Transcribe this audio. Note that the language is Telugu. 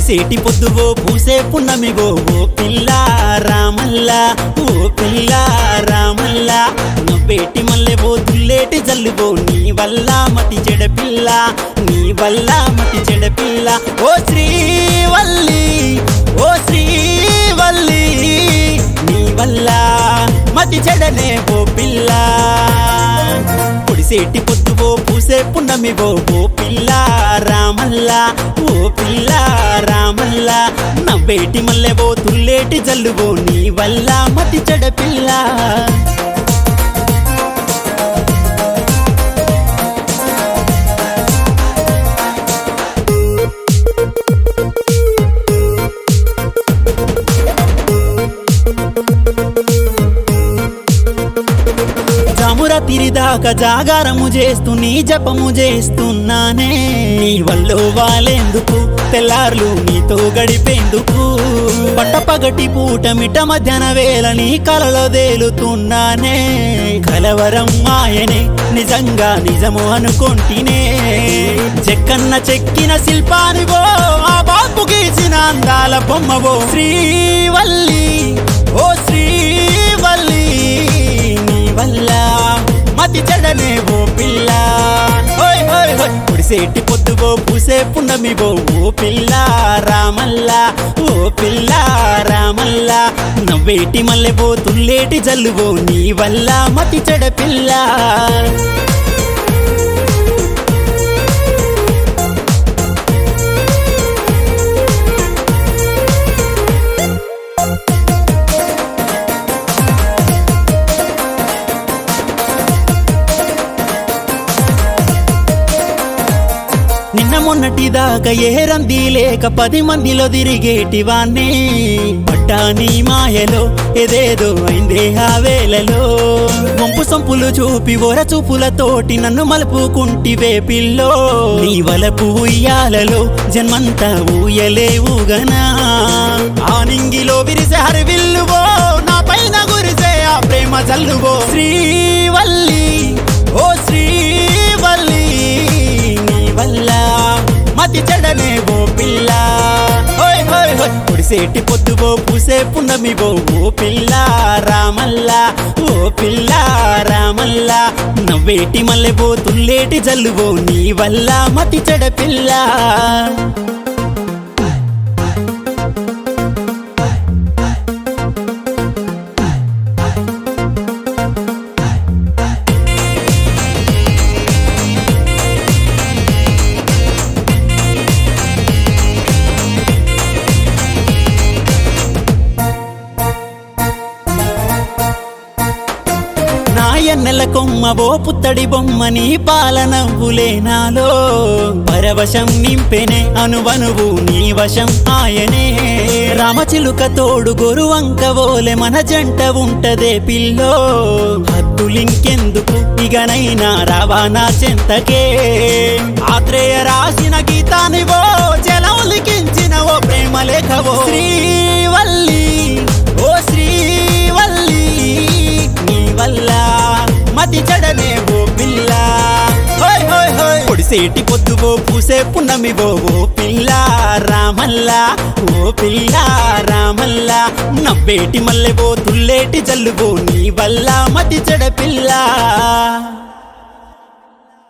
పొడిసేటి పొద్దువో పూసే పున్నమివో ఓ పిల్ల రామల్ల ఓ పిల్ల రామల్ల నవ్వేటి మల్లెవో దుల్లేటి జల్లువో నీ వల్ల మతి చెడ పిల్ల నీ వల్ల మతి చెడ పిల్ల ఓ శ్రీవల్లి ఓ శ్రీవల్లి నీ వల్ల మతి చెడనే ఓ పిల్ల పొడిసేటి పొద్దువో పూసే పున్నమివో ఓ పిల్ల రామల్ల ఓ పిల్ల రామల్ల నవ్వేటి మల్లెవో తుల్లేటి జల్లువో నీ వల్ల మతి చెడ పిల్ల జామురా తిరిదాకా జాగారము చేస్తూ నీ జపము చేస్తున్నానే నీ వల్లో వాలేందుకు తెల్లార్లు నీతో గడిపేందుకు పట్టపగటి పూట మిట మధ్యాహ్న వేళ నీ కలలో తేలుతున్నానే కలవరం మాయనే నిజంగా నిజము అనుకుంటేనే చెక్కన్న చెక్కిన శిల్పానివో ఆ బాపు గీసిన అందాల బొమ్మవో శ్రీవల్లి ఓ శ్రీవల్లి నీ వల్ల మతి చెడనే ఓ పిల్ల హోయ్ హోయ్ హోయ్ కుడిసేటి పొద్దువో పూసే పున్నమివో ఓ పిల్ల రామల్ల ఓ పిల్ల రామల్ల నవ్వేటి మల్లెవో తుల్లేటి జల్లువో నీ వల్ల మతి చెడ పిల్ల నిన్న మొన్నటి దాకా ఏ రంది లేక పది మందిలో తిరిగేటివాణ్ణి పడ్డా నీ మాయలో ఏదేదో అయిందే ఆ వేళలో వంపు సంపులు చూపి ఒర చూపులతోటి నన్ను మలుపుకుంటివే పిల్లో నీ వలపు ఉయ్యాలలో జన్మంతా ఊయలే ఊగనా ఆ నింగిలో విరిసే హరివిల్లువో నా పైన గురిసే ఆ ప్రేమ జల్లువో శ్రీవల్లి ఓ శ్రీవల్లి నీ వల్ల మతి చెడనే ఓ పిల్ల హోయ్ హోయ్ హోయ్ పొడిసేటి పొద్దువో పూసే పున్నమివో ఓ పిల్ల రామల్ల ఓ పిల్ల రామల్ల నవ్వేటి మల్లెవో తుల్లేటి జల్లువో నీ వల్ల మతి చెడ పిల్ల నాయన్నెల కొమ్మవో పుత్తడి బొమ్మని పాల నవ్వులే నాలో పరవశం నింపెనే అనువనువు నీ వశం ఆయనే రామచిలుక తోడు గొరువంక ఓలె మన జంట ఉంటదే పిల్లో హద్దులింకెందుకు ఇగనైనా రవాణా చెంతకే ఆత్రేయ రాసిన గీతానివో జలం లిఖించిన ఓ ప్రేమ లేఖవో శ్రీవల్లి ఓ శ్రీవల్లి నీ వల్ల మతి చెడనే ఓ పిల్ల హోయ్ హోయ్ హోయ్ పొడిసేటి పొద్దువో పూసే పున్నమివో ఓ పిల్ల రామల్ల ఓ పిల్ల రామల్ల నవ్వేటి మల్లెవో తుల్లేటి జల్లువో నీ వల్ల మతి చెడ పిల్ల